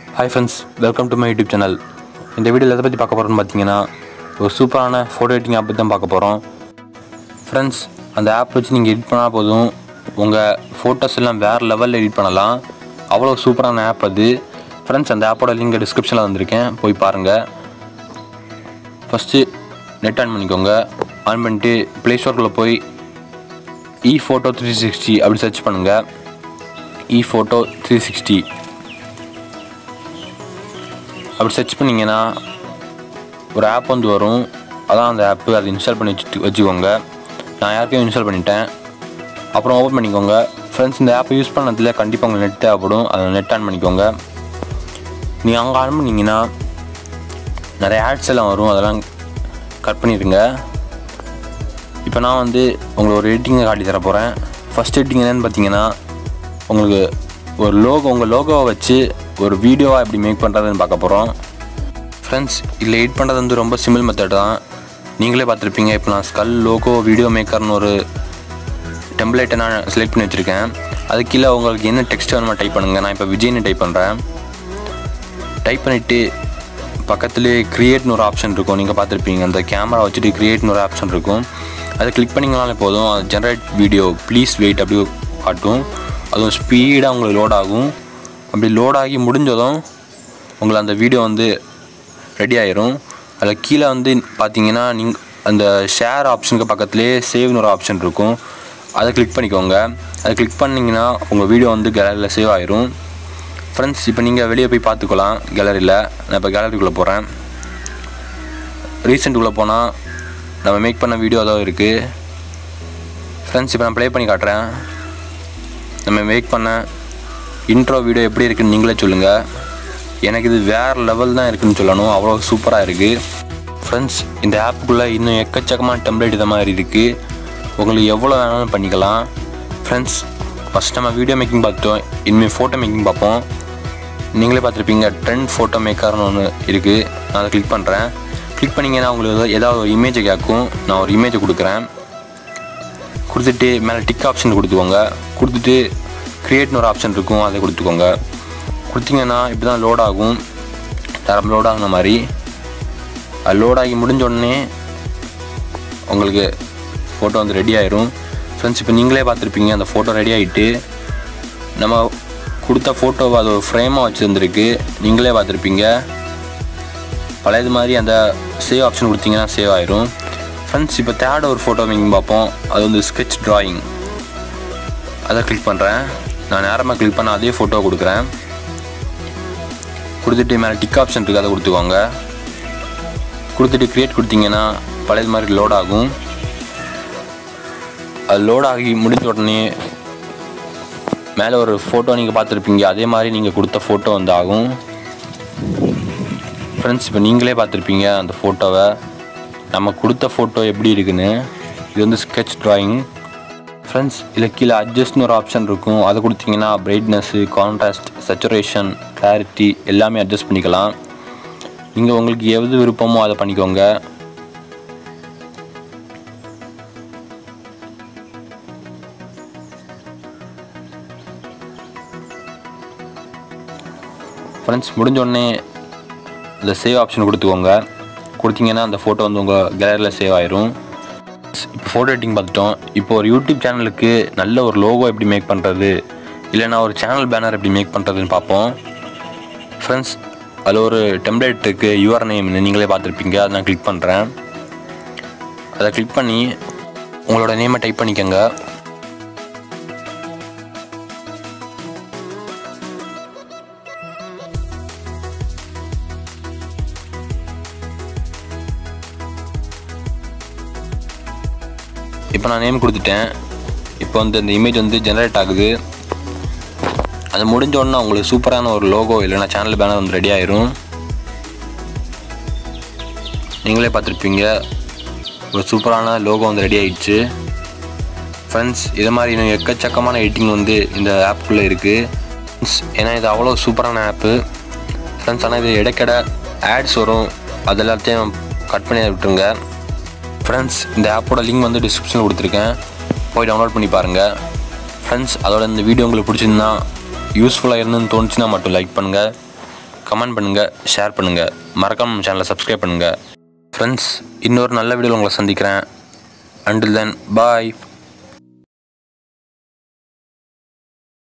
hi friends welcome to my YouTube channel இந்த வீடியோவில் எதை பற்றி பார்க்க போகிறோம்னு பார்த்தீங்கன்னா ஒரு சூப்பரான ஃபோட்டோ எடிட்டிங் ஆப் பற்றி தான் பார்க்க போகிறோம் ஃப்ரெண்ட்ஸ் அந்த ஆப் வச்சு நீங்கள் எடிட் பண்ணால் போதும் உங்கள் ஃபோட்டோஸ் எல்லாம் வேறு லெவலில் எடிட் பண்ணலாம் அவ்வளோ சூப்பரான ஆப் அது ஃப்ரெண்ட்ஸ் அந்த ஆப்போட லிங்க் டிஸ்கிரிப்ஷனில் வந்திருக்கேன் போய் பாருங்கள் ஃபஸ்ட்டு நெட் ஆன் பண்ணிக்கோங்க ஆன் பண்ணிட்டு ப்ளே ஸ்டோரில் போய் இ ஃபோட்டோ த்ரீ சிக்ஸ்டி அப்படி சர்ச் பண்ணுங்கள் இ ஃபோட்டோ த்ரீ சிக்ஸ்டி அப்படி சர்ச் பண்ணிங்கன்னா ஒரு ஆப் வந்து வரும் அதான் அந்த ஆப்பு அதை இன்ஸ்டால் பண்ணி வச்சுட்டு வச்சுக்கோங்க நான் யாருக்கையும் இன்ஸ்டால் பண்ணிட்டேன் அப்புறம் ஓப்பன் பண்ணிக்கோங்க ஃப்ரெண்ட்ஸ் இந்த ஆப்பை யூஸ் பண்ணதில் கண்டிப்பாக உங்களுக்கு நெட் தேவைப்படும் அதை நெட் ஆன் பண்ணிக்கோங்க நீங்கள் அங்கே ஆன் பண்ணிங்கன்னா நிறைய ஆட்ஸ் எல்லாம் வரும் அதெல்லாம் கட் பண்ணிடுங்க இப்போ நான் வந்து உங்களுக்கு ஒரு எடிட்டிங்கை காட்டி தர போகிறேன் ஃபஸ்ட் எடிட்டிங் என்னென்னு பார்த்தீங்கன்னா உங்களுக்கு ஒரு லோகோ உங்கள் லோகோவை வச்சு ஒரு வீடியோவாக எப்படி மேக் பண்ணுறதுன்னு பார்க்க போகிறோம் ஃப்ரெண்ட்ஸ் இதில் எடிட் பண்ணுறது வந்து ரொம்ப சிம்பிள் மெத்தட் தான் நீங்களே பார்த்துருப்பீங்க இப்போ நான் ஸ்கல் லோகோ வீடியோ மேக்கர்னு ஒரு டெம்ப்ளேட்டை நான் செலக்ட் பண்ணி வச்சுருக்கேன் அது கீழே உங்களுக்கு என்ன டெக்ஸ்ட் வேணுமா டைப் பண்ணுங்கள் நான் இப்போ விஜய்னு டைப் பண்ணுறேன் டைப் பண்ணிவிட்டு பக்கத்துலேயே க்ரியேட்னு ஒரு ஆப்ஷன் இருக்கும் நீங்கள் பார்த்துருப்பீங்க அந்த கேமரா வச்சுட்டு க்ரியேட்னு ஒரு ஆப்ஷன் இருக்கும் அதை கிளிக் பண்ணிங்கனாலே போதும் அது ஜென்ரேட் வீடியோ ப்ளீஸ் வெயிட் அப்படி காட்டும் அதுவும் ஸ்பீடாக உங்களுக்கு லோட் ஆகும் அப்படி லோட் ஆகி முடிஞ்சதும் உங்களுக்கு அந்த வீடியோ வந்து ரெடி ஆயிரும் அதில் கீழே வந்து பார்த்தீங்கன்னா நீங்கள் அந்த ஷேர் ஆப்ஷனுக்கு பக்கத்துலேயே சேவ்னு ஒரு ஆப்ஷன் இருக்கும் அதை கிளிக் பண்ணிக்கோங்க அதை கிளிக் பண்ணிங்கன்னா உங்கள் வீடியோ வந்து கேலரியில் சேவ் ஆயிரும் ஃப்ரெண்ட்ஸ் இப்போ நீங்கள் வெளியே போய் பார்த்துக்கலாம் கேலரியில் நான் இப்போ கேலரிக்குள்ளே போகிறேன் ரீசெண்ட்டுக்குள்ளே போனால் நம்ம மேக் பண்ண வீடியோ தான் இருக்குது ஃப்ரெண்ட்ஸ் இப்போ நான் ப்ளே பண்ணி காட்டுறேன் நம்ம மேக் பண்ண இன்ட்ரோ வீடியோ எப்படி இருக்குன்னு நீங்களே சொல்லுங்கள் எனக்கு இது வேறு லெவல் தான் இருக்குன்னு சொல்லணும் அவ்வளோ சூப்பராக இருக்குது ஃப்ரெண்ட்ஸ் இந்த ஆப்புக்குள்ளே இன்னும் எக்கச்சக்கமான டெம்ப்ளேட் இது மாதிரி இருக்குது உங்களுக்கு எவ்வளோ வேணாலும் பண்ணிக்கலாம் ஃப்ரெண்ட்ஸ் ஃபஸ்ட் நம்ம வீடியோ மேக்கிங் பார்த்துட்டோம் இனிமேல் ஃபோட்டோ மேக்கிங் பார்ப்போம் நீங்களே பார்த்துருப்பீங்க ட்ரெண்ட் ஃபோட்டோ மேக்கர்னு ஒன்று இருக்குது நான் அதை கிளிக் பண்ணுறேன் கிளிக் பண்ணிங்கன்னா உங்களுக்கு ஏதாவது ஒரு இமேஜை கேட்கும் நான் ஒரு இமேஜை கொடுக்குறேன் கொடுத்துட்டு மேலே டிக் ஆப்ஷன் கொடுத்துக்கோங்க கொடுத்துட்டு க்ரியேட்னு ஒரு ஆப்ஷன் இருக்கும் அதை கொடுத்துக்கோங்க கொடுத்தீங்கன்னா இப்படி தான் லோட் ஆகும் டரம் லோட் ஆகுன மாதிரி அது லோட் ஆகி முடிஞ்ச உடனே உங்களுக்கு ஃபோட்டோ வந்து ரெடி ஆயிரும் ஃப்ரெண்ட்ஸ் இப்போ நீங்களே பார்த்துருப்பீங்க அந்த ஃபோட்டோ ரெடி ஆகிட்டு நம்ம கொடுத்த ஃபோட்டோவை அது ஒரு ஃப்ரேமாக வச்சுருந்துருக்கு நீங்களே பார்த்துருப்பீங்க பழையது மாதிரி அந்த சேவ் ஆப்ஷன் கொடுத்தீங்கன்னா சேவ் ஆயிரும் ஃப்ரெண்ட்ஸ் இப்போ தேர்ட் ஒரு ஃபோட்டோ மேக்கிங் பார்ப்போம் அது வந்து ஸ்கெட்ச் ட்ராயிங் அதை கிளிக் பண்ணுறேன் நான் நேரமாக கிளிக் பண்ண அதே ஃபோட்டோ கொடுக்குறேன் கொடுத்துட்டு மேலே டிக் ஆப்ஷன் இருக்குது அதை கொடுத்துக்கோங்க கொடுத்துட்டு க்ரியேட் கொடுத்தீங்கன்னா பழையது மாதிரி லோட் ஆகும் அது லோட் ஆகி முடிஞ்ச உடனே மேலே ஒரு ஃபோட்டோ நீங்கள் பார்த்துருப்பீங்க அதே மாதிரி நீங்கள் கொடுத்த ஃபோட்டோ வந்து ஆகும் ஃப்ரெண்ட்ஸ் இப்போ நீங்களே பார்த்துருப்பீங்க அந்த ஃபோட்டோவை நம்ம கொடுத்த ஃபோட்டோ எப்படி இருக்குன்னு இது வந்து ஸ்கெட்ச் ட்ராயிங் ஃப்ரெண்ட்ஸ் இதில் கீழே அட்ஜஸ்ட்னு ஒரு ஆப்ஷன் இருக்கும் அதை கொடுத்தீங்கன்னா பிரைட்னஸ்ஸு கான்ட்ராஸ்ட் சச்சுரேஷன் கிளாரிட்டி எல்லாமே அட்ஜஸ்ட் பண்ணிக்கலாம் நீங்கள் உங்களுக்கு எது விருப்பமோ அதை பண்ணிக்கோங்க ஃப்ரெண்ட்ஸ் முடிஞ்ச உடனே இந்த சேவ் ஆப்ஷன் கொடுத்துக்கோங்க கொடுத்தீங்கன்னா அந்த ஃபோட்டோ வந்து உங்கள் கேலரியில் சேவ் ஆயிரும் இப்போ ஃபோட்டோ எடிட்டிங் பார்த்துட்டோம் இப்போ ஒரு யூடியூப் சேனலுக்கு நல்ல ஒரு லோகோ எப்படி மேக் பண்ணுறது இல்லைனா ஒரு சேனல் பேனர் எப்படி மேக் பண்ணுறதுன்னு பார்ப்போம் ஃப்ரெண்ட்ஸ் அதில் ஒரு டெம்ப்ளேட் இருக்குது யுவர் நேம்னு நீங்களே பார்த்துருப்பீங்க அதை நான் கிளிக் பண்ணுறேன் அதை கிளிக் பண்ணி உங்களோட நேமை டைப் பண்ணிக்கோங்க இப்போ நான் நேம் கொடுத்துட்டேன் இப்போ வந்து அந்த இமேஜ் வந்து ஜெனரேட் ஆகுது அது முடிஞ்ச உடனே உங்களுக்கு சூப்பரான ஒரு லோகோ இல்லைனா சேனல் பேனர் வந்து ரெடி ஆயிரும் நீங்களே பார்த்துருப்பீங்க ஒரு சூப்பரான லோகோ வந்து ரெடி ஆயிடுச்சு ஃப்ரெண்ட்ஸ் இது மாதிரி இன்னும் எக்கச்சக்கமான எடிட்டிங் வந்து இந்த ஆப்புக்குள்ளே இருக்குது ஃப்ரெண்ட்ஸ் ஏன்னா இது அவ்வளோ சூப்பரான ஆப்பு ஃப்ரெண்ட்ஸ் ஆனால் இது இடைக்கடை ஆட்ஸ் வரும் அது எல்லாத்தையும் கட் பண்ணி விட்டுருங்க ஃப்ரெண்ட்ஸ் இந்த ஆப்போட லிங்க் வந்து டிஸ்கிரிப்ஷனில் கொடுத்துருக்கேன் போய் டவுன்லோட் பண்ணி பாருங்கள் ஃப்ரெண்ட்ஸ் அதோட இந்த வீடியோ உங்களுக்கு பிடிச்சிருந்தா யூஸ்ஃபுல்லாக இருந்துன்னு தோணுச்சுன்னா மட்டும் லைக் பண்ணுங்கள் கமெண்ட் பண்ணுங்கள் ஷேர் பண்ணுங்கள் மறக்காம நம்ம சேனலை சப்ஸ்கிரைப் பண்ணுங்கள் ஃப்ரெண்ட்ஸ் இன்னொரு நல்ல வீடியோவில் உங்களை சந்திக்கிறேன் அண்டில் தென் பாய்